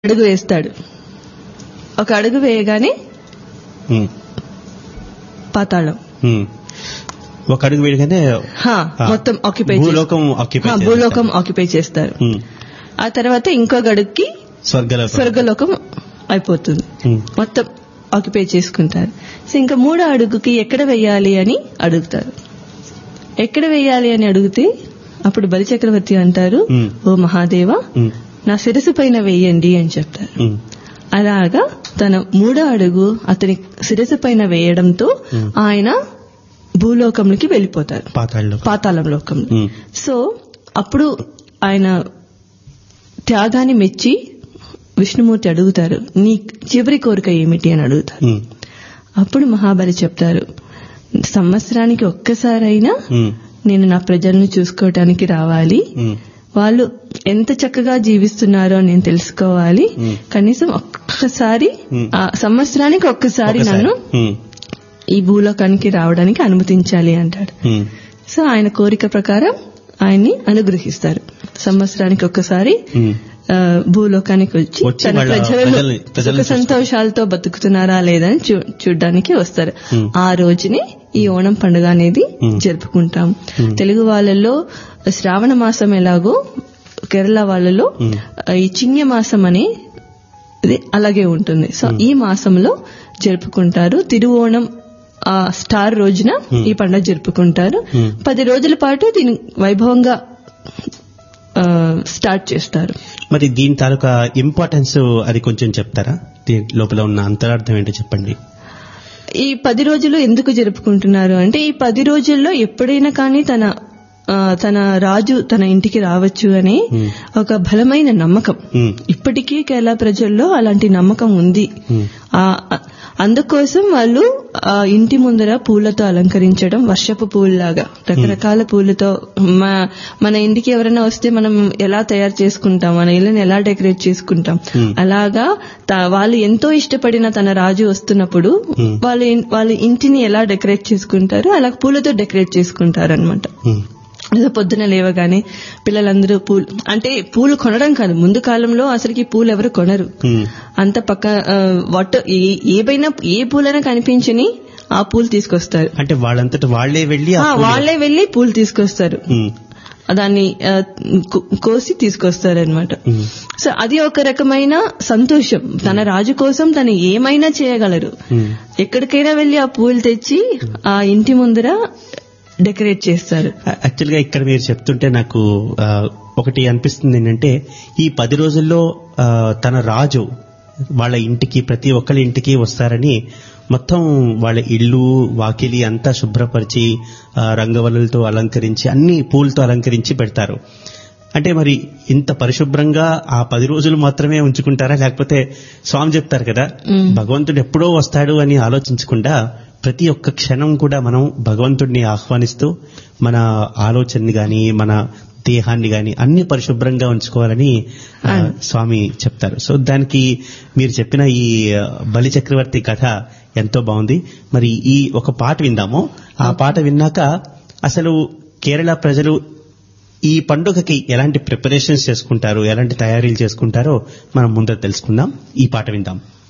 అడుగు వేస్తాడు ఒక అడుగు వేయగానే ఉమ్, పాతాళం ఉమ్. ఒక అడుగు వేయగానే హా, ఆ, మొత్తం ఆక్యుపై భూలోకం ఆక్యుపై చేస్తారు. భూలోకం ఆక్యుపై చేస్తారు ఉమ్, ఆ తర్వాత ఇంకో గడుక్కి స్వర్గలోకం స్వర్గలోకం అయిపోతుంది ఉమ్, మొత్తం ఆక్యుపై చేసుకుంటారు సో ఇంకా మూడో అడుగుకి ఎక్కడ వెయ్యాలి అని అడుగుతారు ఎక్కడ వెయ్యాలి అని అడిగితే అప్పుడు బలిచక్రవర్తి అంటారు ఉమ్, ఓ మహాదేవ ఉమ్, నా శిరసు పైన వెయ్యండి అని చెప్తారు ఉమ్, అలాగా తన మూడో అడుగు అతని శిరసు పైన వేయడంతో Hmm. ఆయన భూలోకంలోకి వెళ్ళిపోతారు పాతాళలో పాతాళం లోకం ఉమ్, సో అప్పుడు ఆయన త్యాగాన్ని మెచ్చి విష్ణుమూర్తి అడుగుతారు నీ చివరి కోరిక ఏమిటి అని అడుగుతారు ఉమ్, అప్పుడు మహాబలి చెప్తారు సంవత్సరానికి ఒక్కసారైనా ఉమ్, నేను నా ప్రజలను చూసుకోవటానికి రావాలి ఉమ్, వాళ్ళు ఎంత చక్కగా జీవిస్తున్నారో నేను తెలుసుకోవాలి Hmm. కనీసం ఒక్కసారి Hmm. ఆ సంవత్సరానికి ఒక్కసారి ఒకసారి. నన్ను ఉమ్, ఈ భూలోకానికి రావడానికి అనుమతించాలి అంటాడు ఉమ్, సో ఆయన కోరిక ప్రకారం ఆయన్ని అనుగ్రహిస్తారు సంవత్సరానికి ఒక్కసారి ఉమ్, ఆ, భూలోకానికి వచ్చి వచ్చి తన వాళ్ళ ప్రజలను ప్రజల్ని- ప్రజల్ని సుఖ సంతోషాలతో బతుకుతున్నారా లేదా అని చూ- చూడ్డానికి వస్తారు Hmm. ఆ రోజునే ఈ ఓణం పండుగ అనేది Hmm. జరుపుకుంటాం Hmm. తెలుగు వాళ్ళల్లో శ్రావణ మాసం ఎలాగో కేరళ వాళ్ళలో Hmm. ఆ, ఈ చిన్య మాసం అనే ఇది అలాగే ఉంటుంది సో ఈ మాసంలో జరుపుకుంటారు తిరువోణం ఆ స్టార్ రోజున Hmm. ఈ పండుగ జరుపుకుంటారు Hmm. పది రోజుల పాటు దీన్ని వైభవంగా ఆ, స్టార్ట్ చేస్తారు మరి దీని తాలూకా ఇంపార్టెన్స్ అది కొంచెం చెప్తారా దీని లోపల ఉన్న అంతరార్థం ఏంటో చెప్పండి ఈ పది రోజులు ఎందుకు జరుపుకుంటున్నారు అంటే ఈ పది రోజుల్లో ఎప్పుడైనా కానీ తన ఆ, తన రాజు తన ఇంటికి రావచ్చు అనే Hmm. ఒక బలమైన నమ్మకం ఉమ్, ఇప్పటికీ కేరళ ప్రజల్లో అలాంటి నమ్మకం ఉంది ఉమ్, ఆ ఆ- అందుకోసం వాళ్ళు ఆ ఇంటి ముందర పూలతో అలంకరించడం వర్షపు పూలలాగా రకరకాల పూలతో మ- మన ఇంటికి ఎవరైనా వస్తే మనం ఎలా తయారు చేసుకుంటాం మన ఇల్లుని ఎలా డెకరేట్ చేసుకుంటాం Hmm. అలాగా త- వాళ్ళు ఎంతో ఇష్టపడిన తన రాజు వస్తున్నప్పుడు Hmm. వాళ్ళ ఇన్- వాళ్ళ ఇంటిని ఎలా డెకరేట్ చేసుకుంటారు అలా పూలతో డెకరేట్ చేసుకుంటారు అనమాట ఉమ్, ఏదో పొద్దున లేవగానే పిల్లలందరూ పూలు అంటే పూలు కొనడం కాదు ముందు కాలంలో అసలుకి పూలు ఎవరు కొనరు ఉమ్, అంత పక్క ఆ, వాట్ ఏ- ఏవైనా ఏ పూలైనా కనిపించని ఆ పూలు తీసుకొస్తారు అంటే వాళ్ళంతట వాళ్లే వెళ్ళి ఆ ఆ, పూలు- వాళ్ళే వెళ్లి పూలు తీసుకొస్తారు ఉమ్, దాన్ని ఆ, కో- కోసి తీసుకొస్తారు అనమాట ఉమ్, సో అది ఒక రకమైన సంతోషం తన రాజు కోసం తను ఏమైనా చేయగలరు ఉమ్. ఎక్కడికైనా వెళ్లి ఆ పూలు తెచ్చి ఆ ఇంటి ముందర డెకరేట్ చేస్తారు యాక్చువల్ గా ఇక్కడ మీరు చెప్తుంటే నాకు ఆ, ఒకటి అనిపిస్తుంది ఏంటంటే ఈ పది రోజుల్లో ఆ, తన రాజు వాళ్ళ ఇంటికి ప్రతి ఒక్కరి ఇంటికి వస్తారని మొత్తం వాళ్ళ ఇల్లు వాకిలి అంతా శుభ్రపరిచి ఆ, రంగవల్లులతో అలంకరించి అన్ని పూలతో అలంకరించి పెడతారు అంటే మరి ఇంత పరిశుభ్రంగా ఆ పది రోజులు మాత్రమే ఉంచుకుంటారా లేకపోతే స్వామి చెప్తారు కదా మ్మ్. భగవంతుడు ఎప్పుడో వస్తాడు అని ఆలోచించకుండా ప్రతి ఒక్క క్షణం కూడా మనం భగవంతుడిని ఆహ్వానిస్తూ మన ఆలోచనని గాని మన దేహాన్ని గాని అన్ని పరిశుభ్రంగా ఉంచుకోవాలని ఆ, అవును. స్వామి చెప్తారు సో దానికి మీరు చెప్పిన ఈ ఆ, బలి చక్రవర్తి కథ ఎంతో బాగుంది మరి ఈ ఒక పాట విందాము ఆ పాట విన్నాక అసలు కేరళ ప్రజలు ఈ పండుగకి ఎలాంటి ప్రిపరేషన్స్ చేసుకుంటారు ఎలాంటి తయారీలు చేసుకుంటారో మనం ముందర తెలుసుకుందాం ఈ పాట విందాం